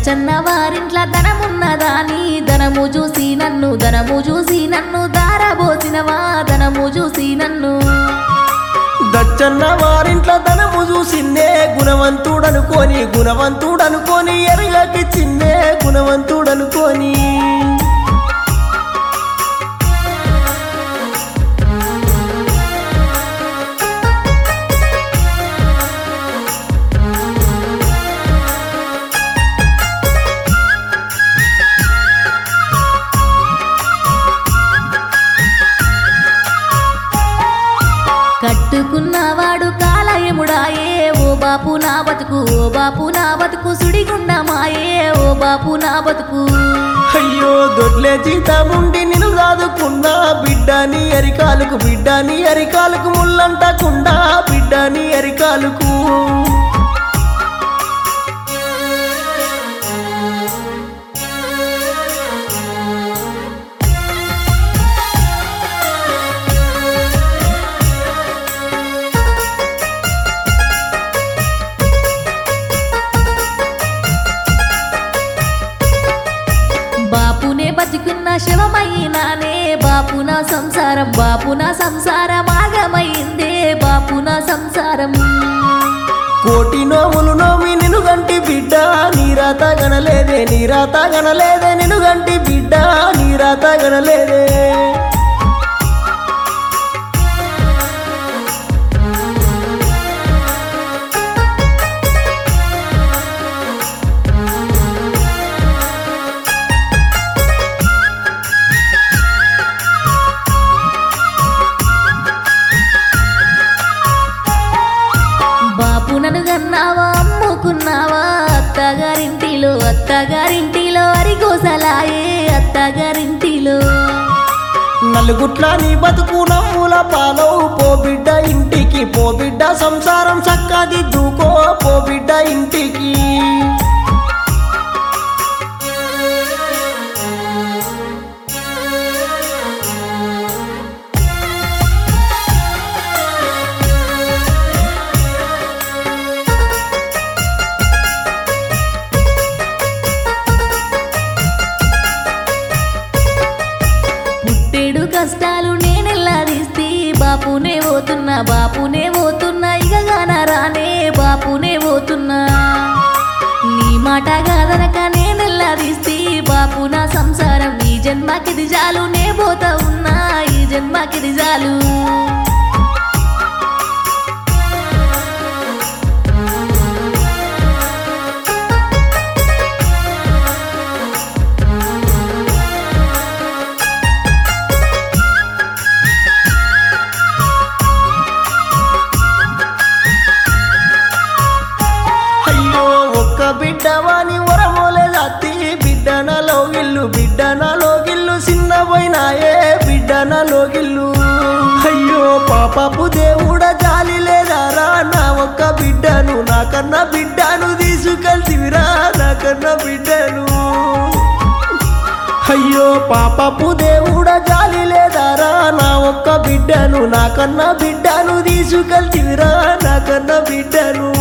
దచ్చన్న వారింట్ల ధనమున్నదాని ధనము చూసి నన్ను ధనము చూసి నన్ను దారబోసినవా ధనము చూసి నన్ను దచ్చన్న వారింట్ల ధనము చూసిందే గుణవంతుడనుకోని గుణవంతుడనుకోని ఎరగకి చిన్నే గుణవంతుడనుకోని కట్టుకున్నవాడు కాలయముడాయే ఓ బాపు నా బతుకు ఓ బాపు నా బతుకు సుడిగుండమాయే ఓ బాపు నా బతుకు అయ్యో దొడ్లే జీతముండి నిన్ను దాదుకున్నా బిడ్డని అరికాలకు బిడ్డని అరికాలకు ముల్లంటకుండా బిడ్డని అరికాలకు బాపునే బతికున్న శవమైనానే బాపు నా సంసారం బాపు నా సంసారం ఆగమైందే బాపు నా సంసారం కోటి నోములు నోమి నిన్ను గంటి బిడ్డ నీరాత గనలేదే నీరాత గనలేదే నిన్ను గంటి బిడ్డ నీరాత గనలేదే బాపు నన్ను గన్నావా అమ్ముకున్నావా అత్తగారింటిలో అత్తగారింటిలో అరిగోసలాయే అత్తగారింటిలో నలుగుట్ల నీ బతుకు నమ్ముల పాలవు పో బిడ్డ ఇంటికి పో బిడ్డ సంసారం చక్కది దూకో పో బిడ్డ ఇంటికి పుట్టేడు కష్టాలు నేనెల్లాదిస్తే బాపునే పోతున్నా బాపునే పోతున్నా ఇక రానే బాపునే పోతున్నా నీ మాట కాదనక నేనెల్లాదిస్తే బాపు నా సంసారం ఈ జన్మకిది చాలు నే పోతా ఉన్నా ఈ జన్మకిది చాలు అయ్యో ఒక్క బిడ్డ వాని వరమోలే జాతి బిడ్డ నాలో గిల్లు బిడ్డ నాలో గిల్లు చిన్న పోయినాయే బిడ్డ నాలో గిల్లు అయ్యో పాపపు దేవుడ జాలి లేదారా నా ఒక్క బిడ్డను నాకన్నా బిడ్డను తీసుకెళ్తివిరా నాకన్నా బిడ్డను అయ్యో పాపపు దేవుడ జాలి లేదారా నా ఒక్క బిడ్డను నాకన్నా బిడ్డను తీసుకెళ్తివిరా నాకన్నా బిడ్డను